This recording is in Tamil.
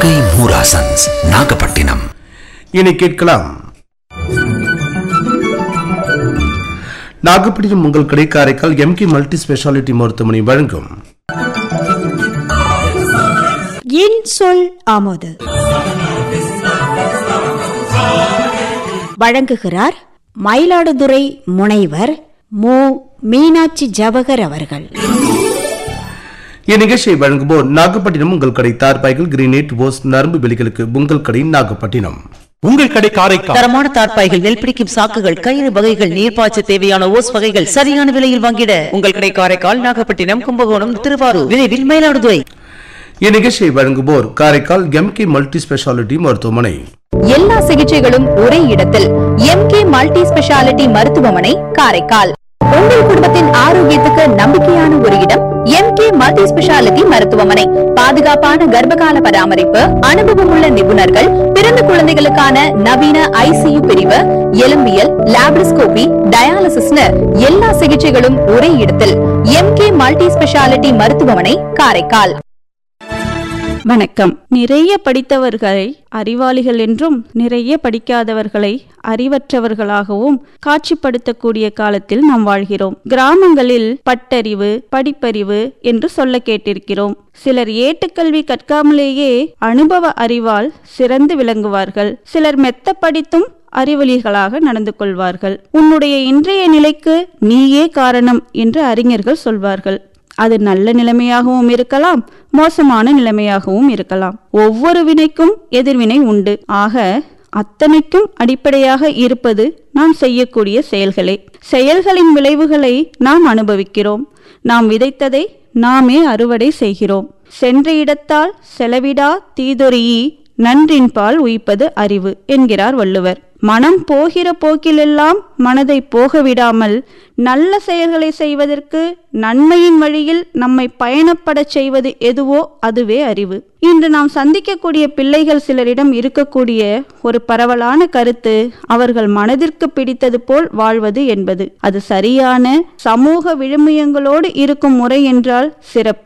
நாகை மூராசன்ஸ் நாகப்பட்டினம் இனி கேட்கலாம் நாகப்பட்டினம் உங்கள் கடை காரைக்கால் எம்கே மல்டி ஸ்பெஷாலிட்டி மருத்துவமனை வழங்கும் என் சொல் ஆமோது வழங்குகிறார் மயிலாடுதுறை முனைவர் மு மீனாட்சி ஜவஹர் அவர்கள் இந்நிகழ்ச்சியை வழங்குவோர் நாகப்பட்டினம் உங்கள் கடை தார்பாய்கள் கிரீனேட் ஓஸ் நரம்பு வெளிகளுக்கு உங்கள் கடை நாகப்பட்டினம் உங்கள் கடை காரைக்கால் தரமான தார்ப்பாய்கள் நெல் பிடிக்கும் சாக்குகள் கயிறு வகைகள் நீர்ப்பாய்ச்ச தேவையான ஓஸ் வகைகள் சரியான விலையில் வாங்கிட உங்கள் கடை காரைக்கால் நாகப்பட்டினம் கும்பகோணம் திருவாரூர் விரைவில் மயிலாடுதுறை இந்நிகழ்ச்சியை வழங்குவோர் காரைக்கால் எம்கே மல்டி ஸ்பெஷாலிட்டி மருத்துவமனை எல்லா சிகிச்சைகளும் ஒரே இடத்தில் எம்கே மல்டி ஸ்பெஷாலிட்டி மருத்துவமனை காரைக்கால் உங்கள் குடும்பத்தின் ஆரோக்கியத்துக்கு நம்பிக்கையான ஒரு இடம் எம்கே மல்டி ஸ்பெஷாலிட்டி மருத்துவமனை பாதுகாப்பான கர்ப்பகால பராமரிப்பு அனுபவமுள்ள நிபுணர்கள் பிறந்த குழந்தைகளுக்கான நவீன ஐசியு பிரிவு எலும்பியல் லாப்ரிஸ்கோபி டயாலிசிஸ்னு எல்லா சிகிச்சைகளும் ஒரே இடத்தில் எம்கே மல்டி ஸ்பெஷாலிட்டி மருத்துவமனை காரைக்கால் வணக்கம் நிறைய படித்தவர்களை அறிவாளிகள் என்றும் நிறைய படிக்காதவர்களை அறிவற்றவர்களாகவும் காட்சிப்படுத்தக்கூடிய காலத்தில் நாம் வாழ்கிறோம் கிராமங்களில் பட்டறிவு படிப்பறிவு என்று சொல்ல கேட்டிருக்கிறோம் சிலர் ஏட்டுக்கல்வி கற்காமலேயே அனுபவ அறிவால் சிறந்து விளங்குவார்கள் சிலர் மெத்த படித்தும் அறிவொளிகளாக நடந்து கொள்வார்கள் உன்னுடைய இன்றைய நிலைக்கு நீயே காரணம் என்று அறிஞர்கள் சொல்வார்கள் அது நல்ல நிலைமையாகவும் இருக்கலாம் மோசமான நிலைமையாகவும் இருக்கலாம் ஒவ்வொரு வினைக்கும் எதிர்வினை உண்டு ஆக அத்தனைக்கும் அடிப்படையாக இருப்பது நாம் செய்யக்கூடிய செயல்களே செயல்களின் விளைவுகளை நாம் அனுபவிக்கிறோம் நாம் விதைத்ததை நாமே அறுவடை செய்கிறோம் சென்ற இடத்தால் செலவிடா தீதொரியி நன்றின்பால் உயிப்பது அறிவு என்கிறார் வள்ளுவர் மனம் போகிற போக்கிலெல்லாம் மனதை போக விடாமல் நல்ல செயல்களை செய்வதற்கு நன்மையின் வழியில் நம்மை பயணப்படச் செய்வது எதுவோ அதுவே அறிவு இன்று நாம் சந்திக்கக்கூடிய பிள்ளைகள் சிலரிடம் இருக்கக்கூடிய ஒரு பரவலான கருத்து அவர்கள் மனதிற்கு பிடித்தது போல் வாழ்வது என்பது அது சரியான சமூக விழுமியங்களோடு இருக்கும் முறை என்றால் சிறப்பு